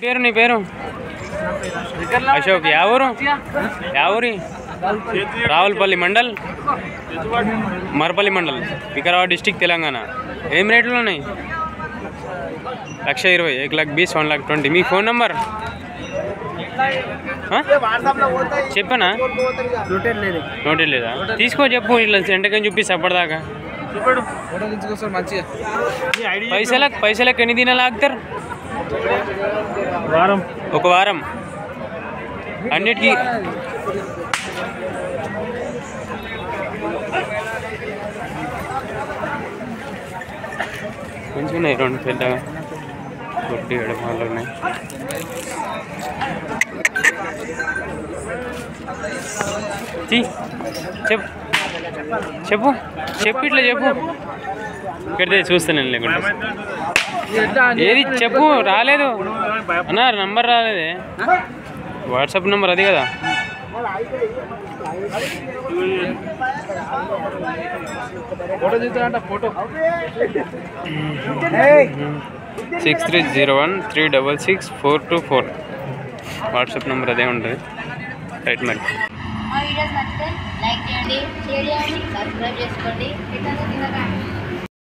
పేరు నీ పేరు అశోక్ యా ఊరు యా ఊరి రావులపల్లి మండల్ మరపల్లి మండల్ వికారాబాద్ డిస్టిక్ తెలంగాణ ఏం రేట్లు ఉన్నాయి లక్ష ఇరవై ఏక్ లాక్ బీస్ వన్ లాక్ ట్వంటీ మీ ఫోన్ నంబర్ చెప్పనా నోటే లేదా తీసుకో చెప్పు ఇట్లా సెంటకని చూపిస్తా అప్పటిదాకా ఫోటో తీసుకొస్తారు మంచిగా పైసలకు పైసలకు ఎన్ని దినాలు ఆగుతారు వారం ఒక వారం అన్నిటికీ మంచిగా ఉన్నాయి రెండు పెద్దగా కొద్ది ఎడమాలు ఉన్నాయి తీ. చెప్పు చెప్పు చెప్పు ఇట్లా చెప్పు ఇక్కడ చూస్తాను లేకుండా ఏది చెప్పు రాలేదు అన్న నంబర్ రాలేదే వాట్సాప్ నంబర్ అది కదా ఫోటో తీస్తారంట photo six three zero one three double six four two four WhatsApp number అదే ఉంటుంది రైట్ మరి మా వీడియోస్ నచ్చితే లైక్ చేయండి షేర్ చేయండి సబ్స్క్రైబ్ చేసుకోండి ఇతను తినకండి